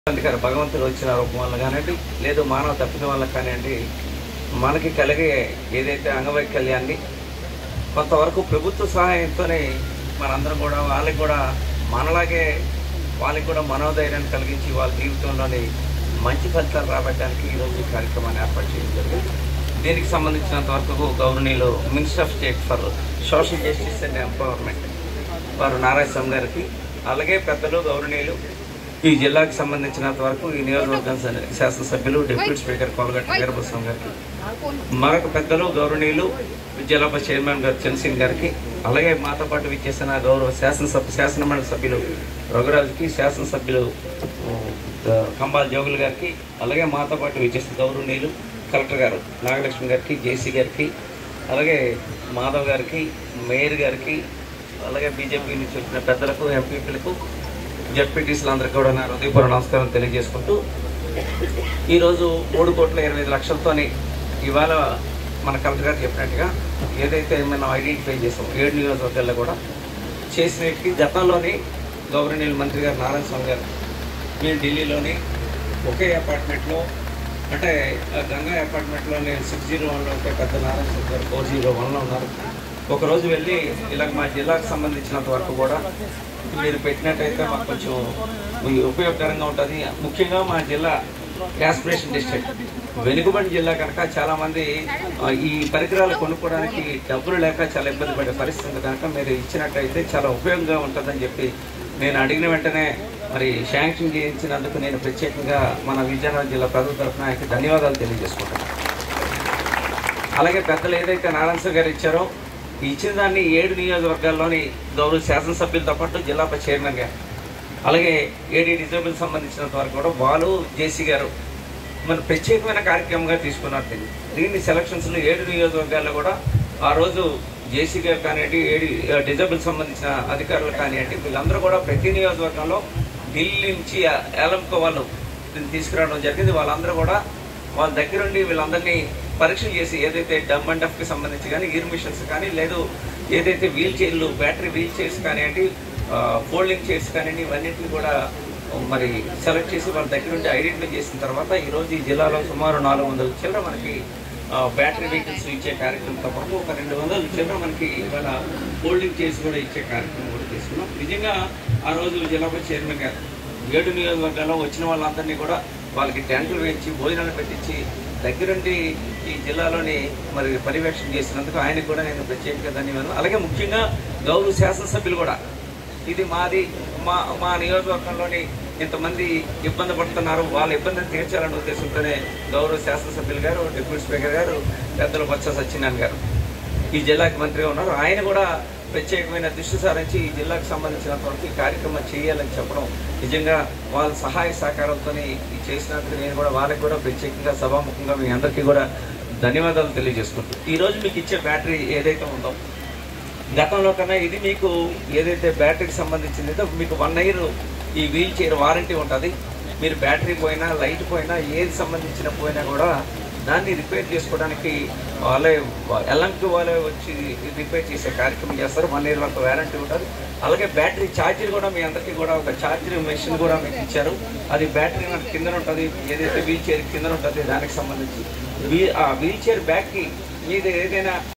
అందుకని భగవంతుడు వచ్చిన రూపం వల్ల కానివ్వండి లేదు మానవ తప్పిన వల్ల కానివ్వండి మనకి కలిగే ఏదైతే అంగవైకల్యాన్ని కొంతవరకు ప్రభుత్వ సహాయంతోనే మనందరం కూడా వాళ్ళకి కూడా మనలాగే వాళ్ళకి కూడా మనోధైర్యాన్ని కలిగించి వాళ్ళ జీవితంలోని మంచి ఫలితాలు రాబట్టడానికి ఈరోజు ఈ కార్యక్రమాన్ని ఏర్పాటు చేయడం జరిగింది దీనికి సంబంధించినంత వరకు గౌరవనీయులు minister of state for social justice and empowerment వారు నారాయణ గారికి అలాగే పెద్దలు గౌరవనీయులు ఈ జిల్లాకి సంబంధించినంత వరకు ఈ నియోజకవర్గం స- శాసనసభ్యులు డిప్యూటీ స్పీకర్ కోలగట్ట వీరభద్రం గారికి మరొక పెద్దలు గౌరవనీయులు జిల్లా చైర్మన్ గారు చంద్రసింగ్ గారికి అలాగే మాతో పాటు విచ్చేసిన గౌరవ శాసనసభ శాసనమండలి సభ్యులు రఘురాజుకి శాసనసభ్యులు ఆ, కంబాల జోగులు గారికి అలాగే మాతో పాటు విచ్చేసిన గౌరవనీయులు కలెక్టర్ గారు నాగలక్ష్మి గారికి జేసీ గారికి అలాగే మాధవ్ గారికి మేయర్ గారికి అలాగే బీజేపీ నుంచి వచ్చిన పెద్దలకు ఎంపీపీలకు జడ్పీటీసీలందరికీ కూడా నా హృదయపూర్వ నమస్కారం తెలియజేసుకుంటూ ఈరోజు మూడు కోట్ల ఇరవై ఐదు లక్షలతోని ఇవాళ మన కలెక్టర్ గారు చెప్పినట్టుగా ఏదైతే మనం ఐడెంటిఫై చేసాం ఏడు నియోజకవర్గాల్లో కూడా చేసినట్టు గతంలోని గవర్నర్ మంత్రి గారు నారాయణ స్వామి గారు మేము ఢిల్లీలోని ఒకే అపార్ట్మెంట్లో అంటే ఆ గంగా అపార్ట్మెంట్లో నేను సిక్స్ జీరో వన్లో ఉంటే పెద్ద నారాయణ స్వామి గారు ఫోర్ జీరో వన్లో ఉన్నారు ఒకరోజు వెళ్ళి ఇలా మా జిల్లాకు సంబంధించినంత వరకు కూడా మీరు పెట్టినట్టయితే మాకు కొంచెం ఉపయోగకరంగా ఉంటుంది ముఖ్యంగా మా జిల్లా యాస్పిరేషన్ డిస్ట్రిక్ట్ వెనుకబడి జిల్లా కనుక చాలా మంది ఆ, ఈ పరికరాలు కొనుక్కోవడానికి డబ్బులు లేక చాలా ఇబ్బంది పడే పరిస్థితి ఉంది కనుక మీరు ఇచ్చినట్టయితే చాలా ఉపయోగంగా ఉంటుందని చెప్పి నేను అడిగిన వెంటనే మరి శాంక్షన్ చేయించినందుకు నేను ప్రత్యేకంగా మన విజయనగరం జిల్లా ప్రజల తరఫున ఆయనకి ధన్యవాదాలు తెలియజేసుకుంటాను అలాగే పెద్దలు ఏదైతే నారాయణ సార్ గారు ఇచ్చారో ఈ ఇచ్చిన దాన్ని ఏడు నియోజకవర్గాల్లోని గౌరవ శాసనసభ్యులతో పాటు జిల్లా పరిషత్ చైర్మన్ గారు అలాగే ఏడీ డిజేబుల్ సంబంధించినంత వరకు కూడా వాళ్ళు జేసీ గారు మన ప్రత్యేకమైన కార్యక్రమంగా తీసుకున్నారు దీన్ని దీన్ని సెలక్షన్స్లో ఏడు నియోజకవర్గాల్లో కూడా ఆ రోజు జేసీ గారు కానివ్వండి ఏడు డిజేబుల్ సంబంధించిన అధికారులు కానివ్వండి వీళ్ళందరూ కూడా ప్రతి నియోజకవర్గంలో ఢిల్లీ నుంచి ఏలంకో వాళ్ళు దీన్ని తీసుకురావడం జరిగింది వాళ్ళందరూ కూడా వాళ్ళ దగ్గరుండి వీళ్ళందరినీ పరీక్షలు చేసి ఏదైతే డమ్ అండ్ డఫ్కి సంబంధించి కానీ ఇయర్ మిషన్స్ కానీ లేదు ఏదైతే వీల్ చైర్లు బ్యాటరీ వీల్ చైర్స్ కానివ్వండి ఫోల్డింగ్ చైర్స్ కానివ్వండి ఇవన్నింటిని కూడా మరి సెలెక్ట్ చేసి వాళ్ళ దగ్గర నుండి ఐడెంటిఫై చేసిన తర్వాత ఈరోజు ఈ జిల్లాలో సుమారు నాలుగు వందల చిల్లర మనకి ఆ, బ్యాటరీ వెహికల్స్ ఇచ్చే కార్యక్రమంతో పాటు ఒక రెండు వందల చిల్లర మనకి ఇవాళ ఫోల్డింగ్ చైర్స్ కూడా ఇచ్చే కార్యక్రమం కూడా తీసుకున్నాం నిజంగా ఆ రోజు జిల్లా పరిషత్ చైర్మన్ గారు ఏడు నియోజకవర్గాల్లో వచ్చిన వాళ్ళందరినీ కూడా వాళ్ళకి టెంట్లు వేయించి భోజనాలు పెట్టించి దగ్గరుండి ఈ జిల్లాలోని మరి పర్యవేక్షణ చేసినందుకు ఆయనకు కూడా నేను ప్రత్యేకంగా ధన్యవాదాలు అలాగే ముఖ్యంగా గౌరవ శాసనసభ్యులు కూడా ఇది మాది మా మా నియోజకవర్గంలోని ఇంతమంది ఇబ్బంది పడుతున్నారు వాళ్ళ ఇబ్బందిని తీర్చాలనే ఉద్దేశంతోనే గౌరవ శాసనసభ్యులు గారు డిప్యూటీ స్పీకర్ గారు పెద్దలు బొత్స సత్యనారాయణ గారు ఈ జిల్లాకి మంత్రిగా ఉన్నారు ఆయన కూడా ప్రత్యేకమైన దృష్టి సారించి ఈ జిల్లాకు సంబంధించినంత వరకు ఈ కార్యక్రమం చేయాలని చెప్పడం నిజంగా వాళ్ళ సహాయ సహకారంతో ఈ చేసినందుకు నేను కూడా వాళ్ళకి కూడా ప్రత్యేకంగా సభాముఖంగా మీ అందరికీ కూడా ధన్యవాదాలు తెలియజేసుకుంటూ ఈ రోజు మీకు ఇచ్చే బ్యాటరీ ఏదైతే ఉందో గతంలో కన్నా ఇది మీకు ఏదైతే బ్యాటరీకి సంబంధించిందో మీకు వన్ ఇయర్ ఈ వీల్ చైర్ వారంటీ ఉంటుంది మీరు బ్యాటరీ పోయినా లైట్ పోయినా ఏది సంబంధించిన పోయినా కూడా దాన్ని రిపేర్ చేసుకోవడానికి వాళ్ళే ఎల్ఎంకి వాళ్ళే వచ్చి రిపేర్ చేసే కార్యక్రమం చేస్తారు వన్ ఇయర్ వరకు వారంటీ ఉంటుంది అలాగే బ్యాటరీ ఛార్జర్ కూడా మీ అందరికీ కూడా ఒక ఛార్జర్ మెషిన్ కూడా మీకు ఇచ్చారు అది బ్యాటరీ మనకి కింద ఉంటుంది ఏదైతే వీల్ చైర్ కింద ఉంటుంది దానికి సంబంధించి వీ ఆ వీల్ చైర్ బ్యాగ్కి మీద ఏదైనా